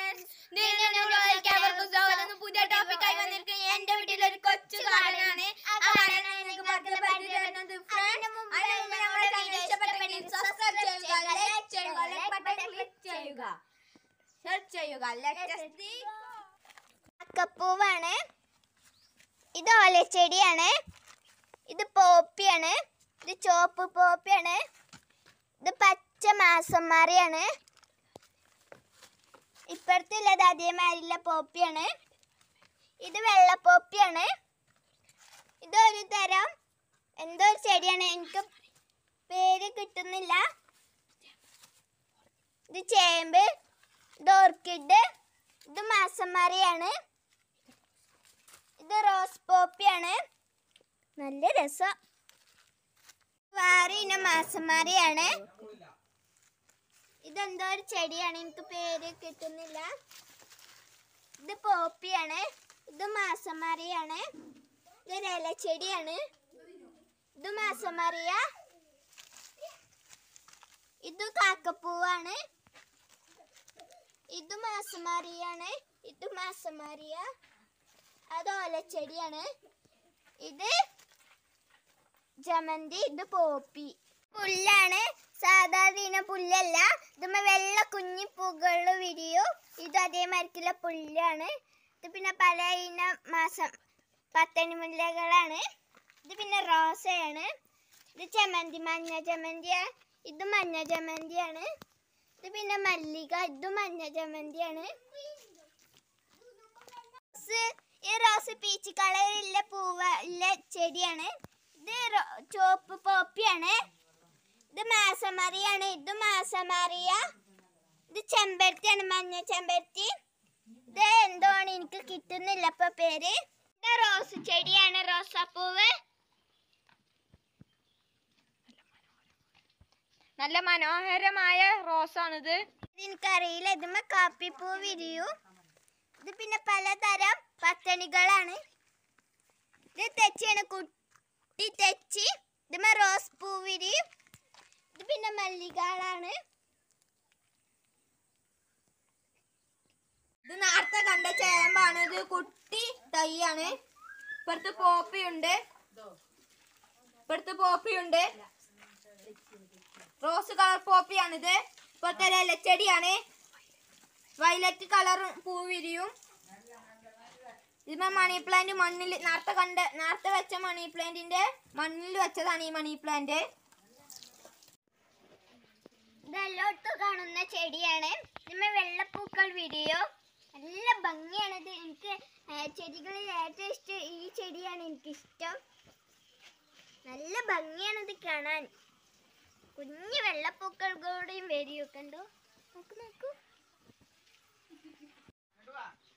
എല്ലാവർക്കും സ്വാഗതം പുതിയ ടോപ്പിക്കായി വന്നിരിക്കുന്ന എന്റെ വീട്ടിൽ ഒരു കൊച്ചു ഗാർഡനാണ് ആ ഗാർഡൻ എനിക്ക് പുറത്ത് പരിചയപ്പെടുന്നത് ഫ്രണ്ട് അതിന് മുമ്പ് നമ്മുടെ വീഡിയോ ഇഷ്ടപ്പെട്ടെങ്കിൽ സബ്സ്ക്രൈബ് ചെയ്യുക ലൈക്ക് ചെയ്യുക ലൈക്ക് ബട്ടൺ ക്ലിക്ക് ചെയ്യുക സെർച്ച് ചെയ്യുക ലെറ്റസ്റ്റ് അക്കപ്പൂവാണ് ഇത് ഓലച്ചെടിയാണ് ഇത് പോപ്പിയാണ് ഇത് ചുവപ്പ് പോപ്പിയാണ് ഇത് പച്ച മാസന്മാറിയാണ് ഇപ്പുറത്തുള്ളത് അതേമാതിരിയുള്ള പോപ്പിയാണ് ഇത് വെള്ളപ്പോപ്പിയാണ് ഇതൊരു തരം എന്തോ ഒരു ചെടിയാണ് എനിക്ക് പേര് കിട്ടുന്നില്ല ഇത് ചേമ്പ് ഇത് ഓർക്കിഡ് ഇത് മാസന്മാറിയാണ് ഇത് റോസ് പോപ്പിയാണ് നല്ല രസം വേറെ ഇനം മാസന്മാറിയാണ് ഇതെന്തോ ഒരു ചെടിയാണ് എനിക്ക് പേര് കിട്ടുന്നില്ല ഇത് പോപ്പിയാണ് ഇത് മാസന്മാറിയാണ് ഇത് ഇലച്ചെടിയാണ് ഇത് മാസന്മാറിയ ഇത് കാക്കപ്പൂവാണ് ഇത് മാസമാരിയാണ് ഇത് മാസമാരിയ അത് ഓലച്ചെടിയാണ് ഇത് ജമന്തി ഇത് പോപ്പി പുല്ലാണ് സാധാരണ പുല്ലല്ല ഇതുമ്മ വെള്ള കുഞ്ഞി പൂകൾ വിരിയൂ ഇത് അതേമാതിരിക്കുള്ള പുല്ലാണ് ഇത് പിന്നെ പല ഇനം മാസം പത്തണി മുല്ലകളാണ് ഇത് പിന്നെ റോസയാണ് ഇത് ജമന്തി മഞ്ഞ ജമന്തിയ ഇത് മഞ്ഞ ജമന്തിയാണ് ഇത് പിന്നെ മല്ലിക ഇത് മഞ്ഞ ജമന്തിയാണ് റോസ് ഈ റോസ് പീച്ച് കളറിലുള്ള പൂവ ഉള്ള ചെടിയാണ് ഇത് റോ- ചുവപ്പ് പോപ്പിയാണ് ഇത് മാസമറിയാണ് ഇത് മാസമറിയ ഇത് ചെമ്പരത്തിയാണ് മഞ്ഞ ചെമ്പരത്തി ഇത് എന്തോ ആണ് എനിക്ക് കിട്ടുന്നില്ല ഇപ്പൊ പേര് ഇത് റോസ് ചെടിയാണ് റോസാപ്പൂവ് നല്ല മനോഹരമായ റോസാണിത് ഇത് എനിക്കറിയില്ല ഇതുമ്മ കാപ്പിപ്പൂ വിരിയൂ ഇത് പിന്നെ പലതരം പത്തണികളാണ് ഇത് തെച്ചിയാണ് കുട്ടി തെച്ചി ഇതുമ്മ റോസ് പൂ വിരിയും ഇത് പിന്നെ മല്ലികളാണ് ഇത് നേരത്തെ കണ്ട ചേമ്പാണ് ഇത് കുട്ടി തൈയാണ് ഇപ്പുറത്ത് പോപ്പിയുണ്ട് ഇപ്പുറത്ത് പോപ്പിയുണ്ട് റോസ് കളർ പോപ്പിയാണിത് ഇപ്പുറത്തെ ഒരു ഇലച്ചെടിയാണ് വയലറ്റ് കളർ പൂ വിരിയും ഇതിപ്പോ മണി പ്ലാന്റ് മണ്ണിൽ നേരത്തെ കണ്ട നേരത്തെ വെച്ച മണി പ്ലാന്റിന്റെ മണ്ണിൽ വെച്ചതാണ് ഈ മണി പ്ലാന്റ് ഇതെല്ലായിടത്തും കാണുന്ന ചെടിയാണ് ഇതുമ്മ വെള്ളപ്പൂക്കൾ വിരിയോ നല്ല ഭംഗിയാണ് ഇത് എനിക്ക് ആ, ചെടികളിൽ ഏറ്റവും ഇഷ്ടം ഈ ചെടിയാണ് എനിക്കിഷ്ടം നല്ല ഭംഗിയാണ് ഇത് കാണാൻ കുഞ്ഞു വെള്ളപ്പൂക്കൾ കൂടെയും വരിയോ കണ്ടോ നോക്കൂ നോക്കൂ